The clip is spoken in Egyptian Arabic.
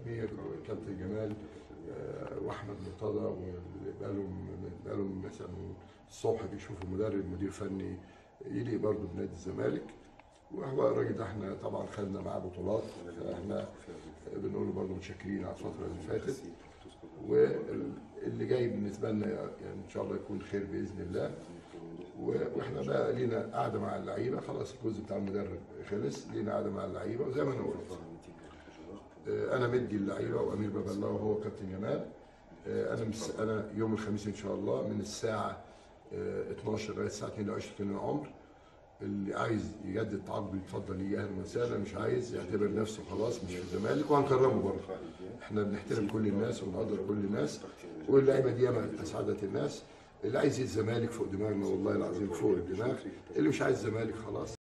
فنيه كابتن جمال آه، واحمد مرتضى واللي بقالهم بقالهم مثلا الصبح بيشوفوا مدرب مدير فني يليق برضه بنادي الزمالك وهو الراجل ده احنا طبعا خدنا معاه بطولات فاحنا بنقول له برضه متشكرين على الفتره اللي فاتت واللي جاي بالنسبه لنا يعني ان شاء الله يكون خير باذن الله و- واحنا بقى لينا قاعده مع اللعيبه خلاص الجزء بتاع المدرب خلص لينا قاعده مع اللعيبه وزي ما انا قلت آه، انا مدي اللعيبه وامير باب الله وهو كابتن جمال آه، انا مس... انا يوم الخميس ان شاء الله من الساعه آه، 12 لغايه الساعه 22 من العمر اللي عايز يجدد تعاقده يتفضل يجي اهلا وسهلا مش عايز يعتبر نفسه خلاص مش في الزمالك وهنكرمه برضه احنا بنحترم كل الناس وبنقدر كل الناس واللعيبه دي ياما اسعدت الناس اللي عايز الزمالك فوق دماغنا والله العظيم فوق الدماغ اللي مش عايز الزمالك خلاص